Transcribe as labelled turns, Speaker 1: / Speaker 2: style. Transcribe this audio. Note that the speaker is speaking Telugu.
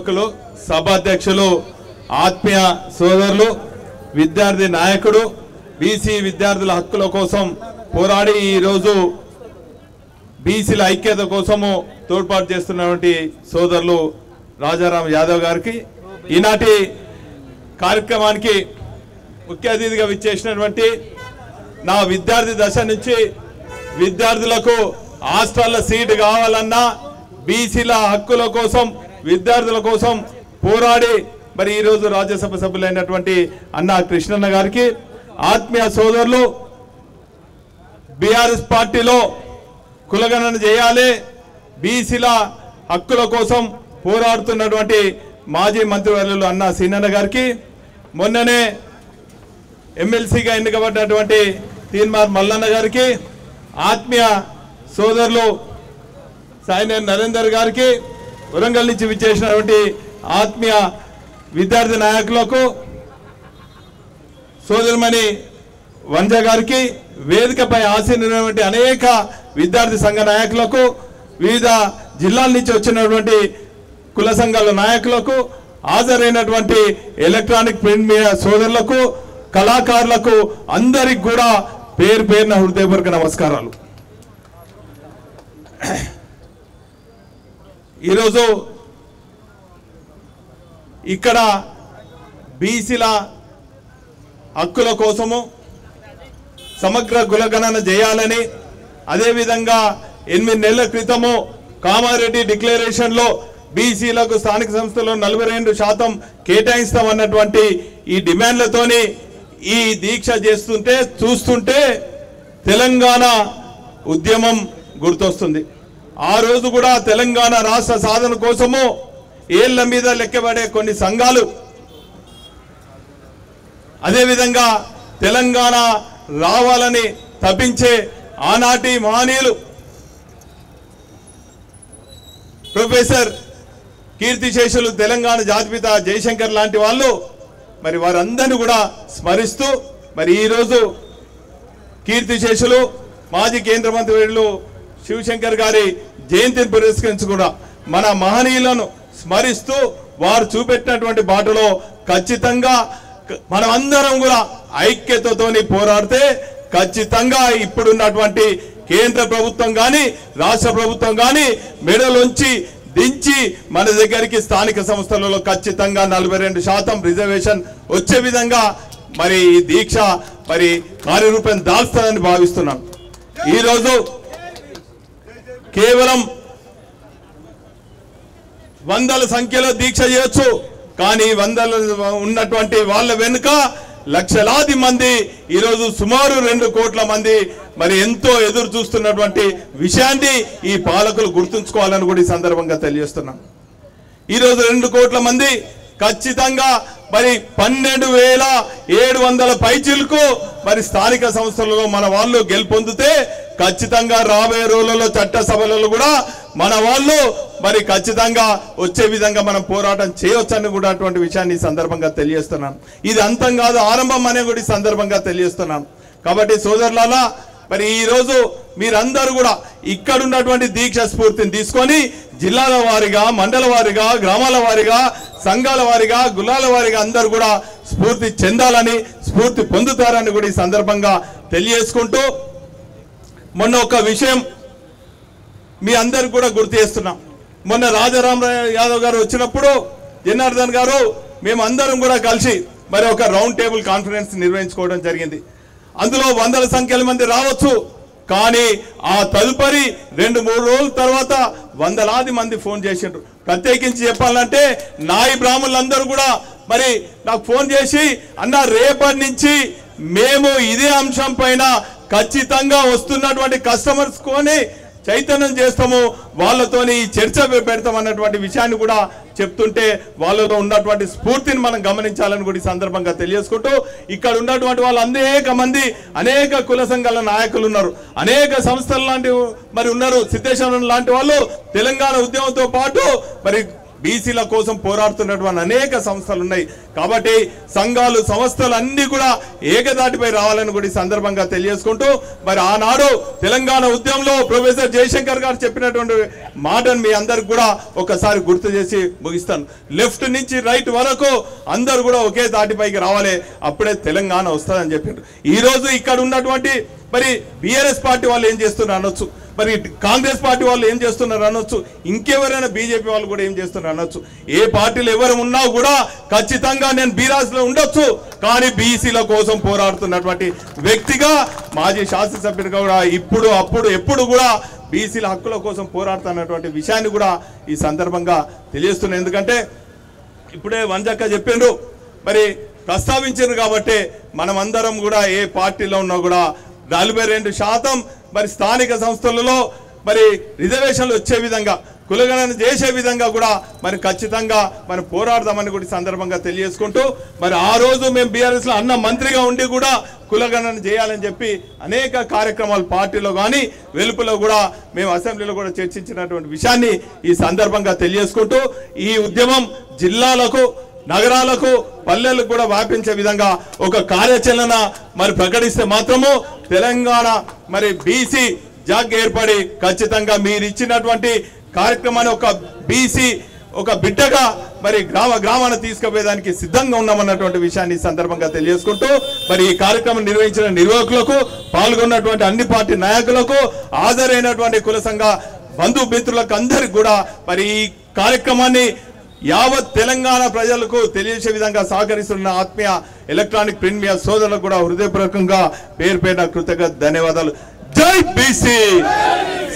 Speaker 1: నాయకులు సభాధ్యక్షులు ఆత్మీయ సోదరులు విద్యార్థి నాయకుడు బీసీ విద్యార్థుల హక్కుల కోసం పోరాడి ఈరోజు బీసీల ఐక్యత కోసము తోడ్పాటు చేస్తున్నటువంటి సోదరులు రాజారాం యాదవ్ గారికి ఈనాటి కార్యక్రమానికి ముఖ్య అతిథిగా విచ్చేసినటువంటి నా విద్యార్థి దశ నుంచి విద్యార్థులకు హాస్టల్ల సీటు కావాలన్నా బీసీల హక్కుల కోసం విద్యార్థుల కోసం పోరాడి మరి ఈరోజు రాజ్యసభ సభ్యులైనటువంటి అన్న కృష్ణన్న గారికి ఆత్మీయ సోదరులు బీఆర్ఎస్ పార్టీలో కులగణన చేయాలి బీసీల హక్కుల కోసం పోరాడుతున్నటువంటి మాజీ మంత్రివర్యులు అన్న సీనన్న గారికి మొన్ననే ఎమ్మెల్సీగా ఎన్నికబడ్డటువంటి తీన్మార్ మల్లన్న గారికి ఆత్మీయ సోదరులు సాయినేని నరేందర్ గారికి వరంగల్ నుంచి విచ్చేసినటువంటి ఆత్మీయ విద్యార్థి నాయకులకు సోదరుమణి వంజ గారికి వేదికపై ఆసీనటువంటి అనేక విద్యార్థి సంఘ నాయకులకు వివిధ జిల్లాల నుంచి వచ్చినటువంటి కుల సంఘాల నాయకులకు హాజరైనటువంటి ఎలక్ట్రానిక్ ప్రింట్ మీడియా సోదరులకు కళాకారులకు అందరికి కూడా పేరు పేరున హృదయపూర్వక నమస్కారాలు ఈరోజు ఇక్కడ బీసీల హక్కుల కోసము సమగ్ర కులగణన చేయాలని అదేవిధంగా ఎనిమిది నెలల క్రితము కామారెడ్డి డిక్లరేషన్లో బీసీలకు స్థానిక సంస్థలో నలభై రెండు శాతం కేటాయిస్తామన్నటువంటి ఈ డిమాండ్లతోని ఈ దీక్ష చేస్తుంటే చూస్తుంటే తెలంగాణ ఉద్యమం గుర్తొస్తుంది ఆ రోజు కూడా తెలంగాణ రాష్ట్ర సాధన కోసము ఏళ్ల మీద లెక్కబడే కొన్ని సంఘాలు అదేవిధంగా తెలంగాణ రావాలని తప్పించే ఆనాటి మహనీయులు ప్రొఫెసర్ కీర్తిశేషులు తెలంగాణ జాతిపిత జయశంకర్ లాంటి వాళ్ళు మరి వారందరినీ కూడా స్మరిస్తూ మరి ఈరోజు కీర్తిశేషులు మాజీ కేంద్ర మంత్రి వర్యులు శివశంకర్ గారి జయంతిని పురస్కరించి కూడా మన మహనీయులను స్మరిస్తూ వారు చూపెట్టినటువంటి బాటలో ఖచ్చితంగా క- మనమందరం కూడా ఐక్యతతోని పోరాడితే ఖచ్చితంగా ఇప్పుడున్నటువంటి కేంద్ర ప్రభుత్వం కానీ రాష్ట్ర ప్రభుత్వం కానీ మెడలోంచి దించి మన దగ్గరికి స్థానిక సంస్థలలో ఖచ్చితంగా నలభై రెండు శాతం రిజర్వేషన్ వచ్చే విధంగా మరి ఈ దీక్ష మరి కార్యరూపం దాల్స్తుందని భావిస్తున్నాను ఈరోజు కేవలం వందల సంఖ్యలో దీక్ష చేయొచ్చు కానీ వందల ఉన్నటువంటి వాళ్ళ వెనుక లక్షలాది మంది ఈరోజు సుమారు రెండు కోట్ల మంది మరి ఎంతో ఎదురు చూస్తున్నటువంటి విషయాన్ని ఈ పాలకులు గుర్తుంచుకోవాలని కూడా ఈ సందర్భంగా తెలియజేస్తున్నాం ఈరోజు రెండు కోట్ల మంది ఖచ్చితంగా మరి పన్నెండు వేల ఏడు వందల పైచీలకు మరి స్థానిక సంస్థలలో మన వాళ్ళు గెలుపొందితే ఖచ్చితంగా రాబోయే రోజులలో చట్టసభలలో కూడా మన వాళ్ళు మరి ఖచ్చితంగా వచ్చే విధంగా మనం పోరాటం చేయొచ్చని కూడా అటువంటి విషయాన్ని ఈ సందర్భంగా తెలియజేస్తున్నాం ఇది అంతం కాదు ఆరంభం అనే కూడా ఈ సందర్భంగా తెలియజేస్తున్నాం కాబట్టి సోదరులారా మరి ఈ రోజు మీరందరూ కూడా ఇక్కడ ఉన్నటువంటి దీక్ష స్ఫూర్తిని తీసుకొని జిల్లాల వారిగా మండల వారిగా గ్రామాల వారిగా సంఘాల వారిగా గులాల వారిగా అందరూ కూడా స్ఫూర్తి చెందాలని స్ఫూర్తి పొందుతారని కూడా ఈ సందర్భంగా తెలియజేసుకుంటూ మొన్న ఒక విషయం మీ అందరికి కూడా గుర్తు చేస్తున్నాం మొన్న రాజారాం యాదవ్ గారు వచ్చినప్పుడు జనార్దన్ గారు మేము అందరం కూడా కలిసి మరి ఒక రౌండ్ టేబుల్ కాన్ఫరెన్స్ నిర్వహించుకోవడం జరిగింది అందులో వందల సంఖ్యల మంది రావచ్చు కానీ ఆ తదుపరి రెండు మూడు రోజుల తర్వాత వందలాది మంది ఫోన్ చేసిండ్రు ప్రత్యేకించి చెప్పాలంటే నాయి బ్రాహ్మణులందరూ కూడా మరి నాకు ఫోన్ చేసి అన్న రేపటి నుంచి మేము ఇదే అంశం పైన ఖచ్చితంగా వస్తున్నటువంటి కస్టమర్స్ కొని చైతన్యం చేస్తాము వాళ్ళతోని ఈ చర్చ పెడతాం అన్నటువంటి విషయాన్ని కూడా చెప్తుంటే వాళ్ళలో ఉన్నటువంటి స్ఫూర్తిని మనం గమనించాలని కూడా ఈ సందర్భంగా తెలియజేసుకుంటూ ఇక్కడ ఉన్నటువంటి వాళ్ళు అనేక మంది అనేక కుల సంఘాల నాయకులు ఉన్నారు అనేక సంస్థలు లాంటి మరి ఉన్నారు సిద్ధేశ్వరం లాంటి వాళ్ళు తెలంగాణ ఉద్యమంతో పాటు మరి బీసీల కోసం పోరాడుతున్నటువంటి అనేక సంస్థలు ఉన్నాయి కాబట్టి సంఘాలు సంస్థలు అన్ని కూడా ఏకదాటిపై రావాలని కూడా ఈ సందర్భంగా తెలియజేసుకుంటూ మరి ఆనాడు తెలంగాణ ఉద్యమంలో ప్రొఫెసర్ జయశంకర్ గారు చెప్పినటువంటి మాటను మీ అందరికి కూడా ఒకసారి గుర్తు చేసి ముగిస్తాను లెఫ్ట్ నుంచి రైట్ వరకు అందరూ కూడా ఒకే దాటిపైకి రావాలి అప్పుడే తెలంగాణ వస్తుందని చెప్పిండ్రు ఈ రోజు ఇక్కడ ఉన్నటువంటి మరి బీఆర్ఎస్ పార్టీ వాళ్ళు ఏం చేస్తున్నారు అనొచ్చు మరి కాంగ్రెస్ పార్టీ వాళ్ళు ఏం చేస్తున్నారు అనొచ్చు ఇంకెవరైనా బీజేపీ వాళ్ళు కూడా ఏం చేస్తున్నారు అనొచ్చు ఏ పార్టీలు ఎవరు ఉన్నా కూడా ఖచ్చితంగా నేను బీరాజ్లో ఉండొచ్చు కానీ బీసీల కోసం పోరాడుతున్నటువంటి వ్యక్తిగా మాజీ శాసనసభ్యుడిగా కూడా ఇప్పుడు అప్పుడు ఎప్పుడు కూడా బీసీల హక్కుల కోసం పోరాడుతున్నటువంటి విషయాన్ని కూడా ఈ సందర్భంగా తెలియజేస్తున్నాను ఎందుకంటే ఇప్పుడే వంజక్క చెప్పిండ్రు మరి ప్రస్తావించారు కాబట్టి మనమందరం కూడా ఏ పార్టీలో ఉన్నా కూడా నలభై రెండు శాతం మరి స్థానిక సంస్థలలో మరి రిజర్వేషన్లు వచ్చే విధంగా కులగణన చేసే విధంగా కూడా మరి ఖచ్చితంగా మనం పోరాడదామని కూడా ఈ సందర్భంగా తెలియజేసుకుంటూ మరి ఆ రోజు మేము బీఆర్ఎస్ లో అన్న మంత్రిగా ఉండి కూడా కులగణన చేయాలని చెప్పి అనేక కార్యక్రమాలు పార్టీలో కానీ వెలుపులో కూడా మేము అసెంబ్లీలో కూడా చర్చించినటువంటి విషయాన్ని ఈ సందర్భంగా తెలియజేసుకుంటూ ఈ ఉద్యమం జిల్లాలకు నగరాలకు పల్లెలకు కూడా వ్యాపించే విధంగా ఒక కార్యాచరణ మరి ప్రకటిస్తే మాత్రము తెలంగాణ మరి బీసీ జాగ్ ఏర్పడి ఖచ్చితంగా మీరు ఇచ్చినటువంటి కార్యక్రమాన్ని ఒక బీసీ ఒక బిడ్డగా మరి గ్రామ గ్రామాన తీసుకుపోయేదానికి సిద్ధంగా ఉన్నామన్నటువంటి విషయాన్ని ఈ సందర్భంగా తెలియజేసుకుంటూ మరి ఈ కార్యక్రమం నిర్వహించిన నిర్వాహకులకు పాల్గొన్నటువంటి అన్ని పార్టీ నాయకులకు హాజరైనటువంటి కుల సంఘ బంధు మిత్రులకు అందరికి కూడా మరి ఈ కార్యక్రమాన్ని యావత్ తెలంగాణ ప్రజలకు తెలియజేసే విధంగా సహకరిస్తున్న ఆత్మీయ ఎలక్ట్రానిక్ ప్రింట్ మీడియా సోదరులకు కూడా హృదయపూర్వకంగా పేరు పేరున కృతజ్ఞత ధన్యవాదాలు జై బీసీ